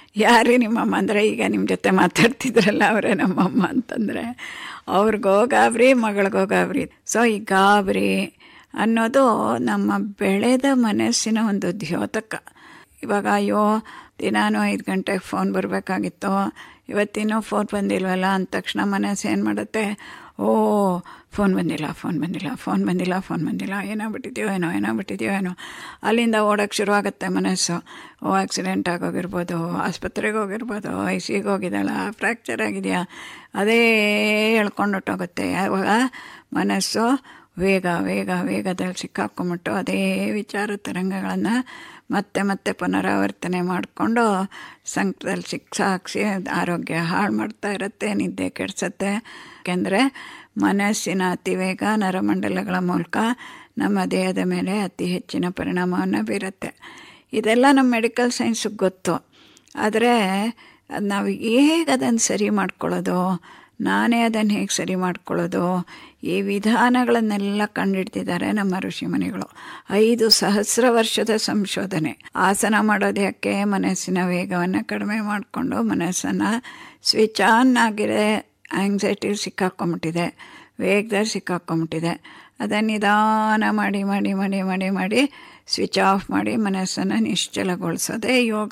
ಯಾರೇ ನಿಮ್ಮಮ್ಮ ಅಂದರೆ ಈಗ ನಿಮ್ಮ ಜೊತೆ ಮಾತಾಡ್ತಿದ್ರಲ್ಲ ಅವರೇ ನಮ್ಮಮ್ಮ ಅಂತಂದರೆ ಅವ್ರಿಗೋ ಗಾಬರಿ ಮಗಳಿಗೋ ಗಾಬರಿ ಸೊ ಈ ಗಾಬರಿ ಅನ್ನೋದು ನಮ್ಮ ಬೆಳೆದ ಮನಸ್ಸಿನ ಒಂದು ದ್ಯೋತಕ ಇವಾಗ ಅಯ್ಯೋ ದಿನಾನು ಐದು ಗಂಟೆಗೆ ಫೋನ್ ಬರಬೇಕಾಗಿತ್ತು ಇವತ್ತಿನೂ ಫೋನ್ ಬಂದಿಲ್ವಲ್ಲ ಅಂದ ತಕ್ಷಣ ಮನಸ್ಸು ಏನು ಮಾಡುತ್ತೆ ಓ ಫೋನ್ ಬಂದಿಲ್ಲ ಫೋನ್ ಬಂದಿಲ್ಲ ಫೋನ್ ಬಂದಿಲ್ಲ ಫೋನ್ ಬಂದಿಲ್ಲ ಏನಾಗ್ಬಿಟ್ಟಿದ್ಯೋ ಏನೋ ಏನಾಗ್ಬಿಟ್ಟಿದ್ಯೋ ಏನೋ ಅಲ್ಲಿಂದ ಓಡೋಕ್ಕೆ ಶುರುವಾಗುತ್ತೆ ಮನಸ್ಸು ಓ ಆಕ್ಸಿಡೆಂಟ್ ಆಗೋಗಿರ್ಬೋದು ಆಸ್ಪತ್ರೆಗೆ ಹೋಗಿರ್ಬೋದು ಐ ಸಿಗೆ ಹೋಗಿದ್ದಾಳ ಫ್ರ್ಯಾಕ್ಚರ್ ಆಗಿದೆಯಾ ಅದೇ ಹೇಳ್ಕೊಂಡು ಹೊಟ್ಟೋಗುತ್ತೆ ಆವಾಗ ಮನಸ್ಸು ವೇಗ ವೇಗ ವೇಗದಲ್ಲಿ ಸಿಕ್ಕಾಕೊಂಬಿಟ್ಟು ಅದೇ ವಿಚಾರ ತರಂಗಗಳನ್ನು ಮತ್ತೆ ಮತ್ತೆ ಪುನರಾವರ್ತನೆ ಮಾಡಿಕೊಂಡು ಸಂಕಟದಲ್ಲಿ ಸಿಕ್ಸಾಕ್ಸಿ ಆರೋಗ್ಯ ಹಾಳು ಮಾಡ್ತಾ ಇರುತ್ತೆ ನಿದ್ದೆ ಕೆಡಿಸುತ್ತೆ ಯಾಕೆಂದರೆ ಮನಸ್ಸಿನ ಅತಿವೇಗ ನರಮಂಡಲಗಳ ಮೂಲಕ ನಮ್ಮ ದೇಹದ ಮೇಲೆ ಅತಿ ಹೆಚ್ಚಿನ ಪರಿಣಾಮವನ್ನು ಬೀರುತ್ತೆ ಇದೆಲ್ಲ ನಮ್ಮ ಮೆಡಿಕಲ್ ಸೈನ್ಸಿಗೆ ಗೊತ್ತು ಆದರೆ ನಾವು ಹೇಗೆ ಅದನ್ನು ಸರಿ ಮಾಡ್ಕೊಳ್ಳೋದು ನಾನೇ ಅದನ್ನು ಹೇಗೆ ಸರಿ ಮಾಡ್ಕೊಳ್ಳೋದು ಈ ವಿಧಾನಗಳನ್ನೆಲ್ಲ ಕಂಡುಹಿಡ್ತಿದ್ದಾರೆ ನಮ್ಮ ಋಷಿಮುನಿಗಳು ಐದು ಸಹಸ್ರ ವರ್ಷದ ಸಂಶೋಧನೆ ಆಸನ ಮಾಡೋದು ಯಾಕೆ ಮನಸ್ಸಿನ ವೇಗವನ್ನು ಕಡಿಮೆ ಮಾಡಿಕೊಂಡು ಮನಸ್ಸನ್ನು ಸ್ವಿಚ್ ಆನ್ ಆಗಿದೆ ಆಂಗ್ಸೈಟಿ ಸಿಕ್ಕಾಕೊಂಬಿಟ್ಟಿದೆ ವೇಗದಲ್ಲಿ ಸಿಕ್ಕಾಕೊಂಬಿಟ್ಟಿದೆ ಅದನ್ನು ನಿಧಾನ ಮಾಡಿ ಮಾಡಿ ಮಾಡಿ ಮಾಡಿ ಮಾಡಿ ಸ್ವಿಚ್ ಆಫ್ ಮಾಡಿ ಮನಸ್ಸನ್ನು ನಿಶ್ಚಲಗೊಳಿಸೋದೇ ಯೋಗ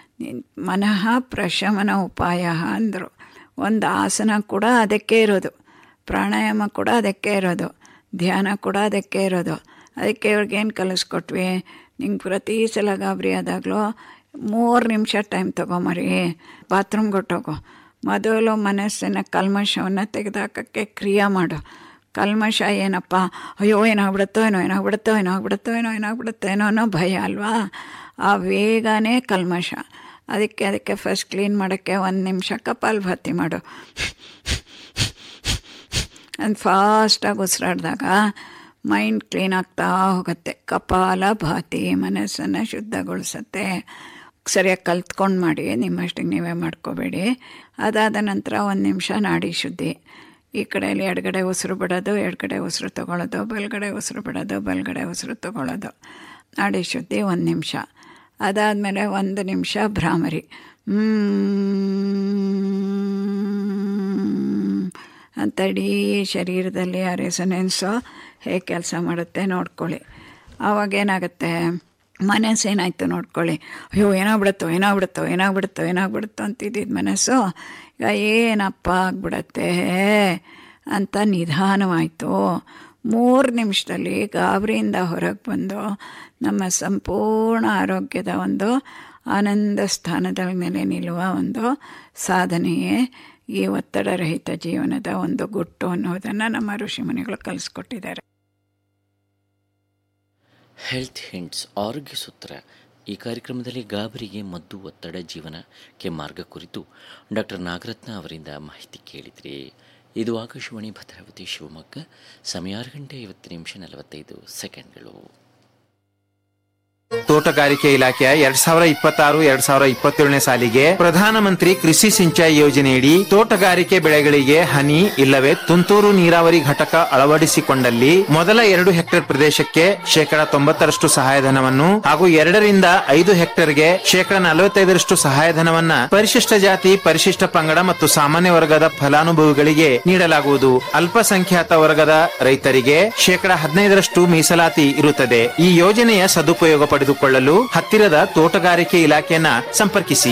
ಮನಃ ಪ್ರಶಮನ ಉಪಾಯ ಅಂದರು ಒಂದು ಆಸನ ಕೂಡ ಅದಕ್ಕೆ ಇರೋದು ಪ್ರಾಣಾಯಾಮ ಕೂಡ ಅದಕ್ಕೆ ಇರೋದು ಧ್ಯಾನ ಕೂಡ ಅದಕ್ಕೆ ಇರೋದು ಅದಕ್ಕೆ ಇವ್ರಿಗೇನು ಕಲಿಸ್ಕೊಟ್ವಿ ನಿಂಗೆ ಪ್ರತಿ ಸಲ ಗಾಬರಿ ಆದಾಗಲೂ ಮೂರು ನಿಮಿಷ ಟೈಮ್ ತೊಗೊಂಬರಿ ಬಾತ್ರೂಮ್ಗೆ ಹೊಟ್ಟೋಗು ಮೊದಲು ಮನಸ್ಸಿನ ಕಲ್ಮಶವನ್ನು ತೆಗೆದಾಕೋಕ್ಕೆ ಕ್ರಿಯೆ ಮಾಡು ಕಲ್ಮಶ ಏನಪ್ಪ ಅಯ್ಯೋ ಏನಾಗ್ಬಿಡುತ್ತೋ ಏನೋ ಏನಾಗ್ಬಿಡುತ್ತೋ ಏನಾಗ್ಬಿಡುತ್ತೋ ಏನೋ ಏನಾಗ್ಬಿಡುತ್ತೋ ಏನೋ ಅನ್ನೋ ಭಯ ಅಲ್ವಾ ಆ ವೇಗನೇ ಕಲ್ಮಶ ಅದಕ್ಕೆ ಅದಕ್ಕೆ ಫಸ್ಟ್ ಕ್ಲೀನ್ ಮಾಡೋಕ್ಕೆ ಒಂದು ನಿಮಿಷ ಕಪಾಲಭಾತಿ ಮಾಡು ಅದು ಫಾಸ್ಟಾಗಿ ಉಸಿರಾಡಿದಾಗ ಮೈಂಡ್ ಕ್ಲೀನ್ ಆಗ್ತಾ ಹೋಗುತ್ತೆ ಕಪಾಲ ಭಾತಿ ಮನಸ್ಸನ್ನು ಶುದ್ಧಗೊಳಿಸುತ್ತೆ ಸರಿಯಾಗಿ ಕಲ್ತ್ಕೊಂಡು ಮಾಡಿ ನಿಮ್ಮಷ್ಟಿಗೆ ನೀವೇ ಮಾಡ್ಕೋಬೇಡಿ ಅದಾದ ನಂತರ ಒಂದು ನಿಮಿಷ ನಾಡಿ ಶುದ್ಧಿ ಈ ಕಡೆಯಲ್ಲಿ ಎಡಗಡೆ ಉಸಿರು ಬಿಡೋದು ಎಡಗಡೆ ಉಸಿರು ತೊಗೊಳ್ಳೋದು ಬಲಗಡೆ ಉಸಿರು ಬಿಡೋದು ಬಲಗಡೆ ಉಸಿರು ತೊಗೊಳ್ಳೋದು ನಾಡಿ ಶುದ್ಧಿ ಒಂದು ನಿಮಿಷ ಅದಾದಮೇಲೆ ಒಂದು ನಿಮಿಷ ಭ್ರಾಮರಿ ಅಂತ ಇಡೀ ಶರೀರದಲ್ಲಿ ಆ ರೆಸೊನೆನ್ಸು ಹೇಗೆ ಕೆಲಸ ಮಾಡುತ್ತೆ ನೋಡ್ಕೊಳ್ಳಿ ಆವಾಗ ಏನಾಗುತ್ತೆ ಮನಸ್ಸೇನಾಯಿತು ನೋಡ್ಕೊಳ್ಳಿ ಅಯ್ಯೋ ಏನಾಗ್ಬಿಡುತ್ತೋ ಏನಾಗ್ಬಿಡುತ್ತೋ ಏನಾಗ್ಬಿಡುತ್ತೋ ಏನಾಗ್ಬಿಡುತ್ತೋ ಅಂತಿದ್ದಿದ್ದು ಮನಸ್ಸು ಈಗ ಏನಪ್ಪ ಆಗ್ಬಿಡತ್ತೆ ಅಂತ ನಿಧಾನವಾಯಿತು ಮೂರು ನಿಮಿಷದಲ್ಲಿ ಗಾಬರಿಯಿಂದ ಹೊರಗೆ ಬಂದು ನಮ್ಮ ಸಂಪೂರ್ಣ ಆರೋಗ್ಯದ ಒಂದು ಆನಂದ ಸ್ಥಾನದ ಮೇಲೆ ನಿಲ್ಲುವ ಒಂದು ಸಾಧನೆಯೇ ಈ ಒತ್ತಡರಹಿತ ಜೀವನದ ಒಂದು ಗುಟ್ಟು ಅನ್ನೋದನ್ನು ನಮ್ಮ ಋಷಿಮುನಿಗಳು ಕಲಿಸ್ಕೊಟ್ಟಿದ್ದಾರೆ ಹೆಲ್ತ್ ಹಿಂಟ್ಸ್ ಆರೋಗ್ಯ ಸೂತ್ರ ಈ ಕಾರ್ಯಕ್ರಮದಲ್ಲಿ ಗಾಬರಿಗೆ ಮದ್ದು ಒತ್ತಡ ಜೀವನಕ್ಕೆ ಮಾರ್ಗ ಕುರಿತು ಡಾಕ್ಟರ್ ನಾಗರತ್ನ ಅವರಿಂದ ಮಾಹಿತಿ ಕೇಳಿದ್ರಿ ಇದು ಆಕಾಶವಾಣಿ ಭದ್ರಾವತಿ ಶಿವಮೊಗ್ಗ ಸಮಯ ಆರು ಗಂಟೆ ಐವತ್ತು ನಿಮಿಷ ನಲವತ್ತೈದು ಸೆಕೆಂಡ್ಗಳು ತೋಟಗಾರಿಕೆ ಇಲಾಖೆಯ ಎರಡ್ ಸಾವಿರ ಇಪ್ಪತ್ತಾರು ಎರಡ್ ಸಾವಿರ ಇಪ್ಪತ್ತೇಳನೇ ಸಾಲಿಗೆ ಪ್ರಧಾನಮಂತ್ರಿ ಕೃಷಿ ಸಿಂಚಾಯಿ ಯೋಜನೆಯಡಿ ತೋಟಗಾರಿಕೆ ಬೆಳೆಗಳಿಗೆ ಹನಿ ಇಲ್ಲವೇ ತುಂತುರು ನೀರಾವರಿ ಘಟಕ ಅಳವಡಿಸಿಕೊಂಡಲ್ಲಿ ಮೊದಲ ಎರಡು ಹೆಕ್ಟೇರ್ ಪ್ರದೇಶಕ್ಕೆ ಶೇಕಡ ತೊಂಬತ್ತರಷ್ಟು ಸಹಾಯಧನವನ್ನು ಹಾಗೂ ಎರಡರಿಂದ ಐದು ಹೆಕ್ಟೇರ್ಗೆ ಶೇಕಡ ನಲವತ್ತೈದರಷ್ಟು ಸಹಾಯಧನವನ್ನ ಪರಿಶಿಷ್ಟ ಜಾತಿ ಪರಿಶಿಷ್ಟ ಪಂಗಡ ಮತ್ತು ಸಾಮಾನ್ಯ ವರ್ಗದ ಫಲಾನುಭವಿಗಳಿಗೆ ನೀಡಲಾಗುವುದು ಅಲ್ಪಸಂಖ್ಯಾತ ವರ್ಗದ ರೈತರಿಗೆ ಶೇಕಡ ಹದಿನೈದರಷ್ಟು ಮೀಸಲಾತಿ ಇರುತ್ತದೆ ಈ ಯೋಜನೆಯ ಸದುಪಯೋಗ ಪಡೆದುಕೊಳ್ಳಲು ಹತ್ತಿರದ ತೋಟಗಾರಿಕೆ ಇಲಾಖೆಯನ್ನ ಸಂಪರ್ಕಿಸಿ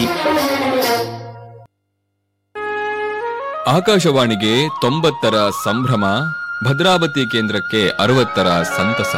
ಆಕಾಶವಾಣಿಗೆ ತೊಂಬತ್ತರ ಸಂಭ್ರಮ ಭದ್ರಾವತಿ ಕೇಂದ್ರಕ್ಕೆ ಅರವತ್ತರ ಸಂತಸ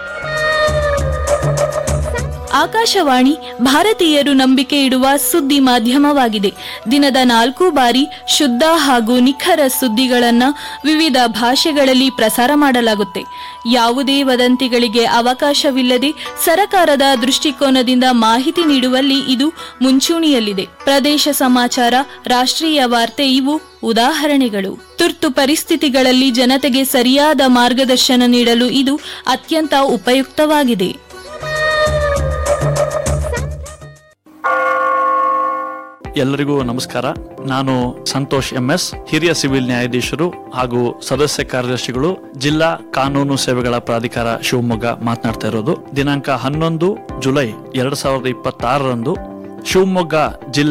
ಆಕಾಶವಾಣಿ ಭಾರತೀಯರು ನಂಬಿಕೆ ಇಡುವ ಸುದ್ದಿ ಮಾಧ್ಯಮವಾಗಿದೆ ದಿನದ ನಾಲ್ಕು ಬಾರಿ ಶುದ್ಧ ಹಾಗೂ ನಿಖರ ಸುದ್ದಿಗಳನ್ನ ವಿವಿಧ ಭಾಷೆಗಳಲ್ಲಿ ಪ್ರಸಾರ ಮಾಡಲಾಗುತ್ತೆ ಯಾವುದೇ ವದಂತಿಗಳಿಗೆ ಅವಕಾಶವಿಲ್ಲದೆ ಸರಕಾರದ ದೃಷ್ಟಿಕೋನದಿಂದ ಮಾಹಿತಿ ನೀಡುವಲ್ಲಿ ಇದು ಮುಂಚೂಣಿಯಲ್ಲಿದೆ ಪ್ರದೇಶ ಸಮಾಚಾರ ರಾಷ್ಟ್ರೀಯ ವಾರ್ತೆ ಇವು ಉದಾಹರಣೆಗಳು ತುರ್ತು ಪರಿಸ್ಥಿತಿಗಳಲ್ಲಿ ಜನತೆಗೆ ಸರಿಯಾದ ಮಾರ್ಗದರ್ಶನ ನೀಡಲು ಇದು ಅತ್ಯಂತ ಉಪಯುಕ್ತವಾಗಿದೆ ಎಲ್ಲರಿಗೂ ನಮಸ್ಕಾರ ನಾನು ಸಂತೋಷ್ ಎಂಎಸ್ ಹಿರಿಯ ಸಿವಿಲ್ ನ್ಯಾಯಾಧೀಶರು ಹಾಗೂ ಸದಸ್ಯ ಕಾರ್ಯದರ್ಶಿಗಳು ಜಿಲ್ಲಾ ಕಾನೂನು ಸೇವೆಗಳ ಪ್ರಾಧಿಕಾರ ಶಿವಮೊಗ್ಗ ಮಾತನಾಡ್ತಾ ಇರೋದು ದಿನಾಂಕ ಹನ್ನೊಂದು ಜುಲೈ ಎರಡ್ ಸಾವಿರದ ಇಪ್ಪತ್ತಾರರಂದು ಶಿವಮೊಗ್ಗ ಜಿಲ್ಲಾ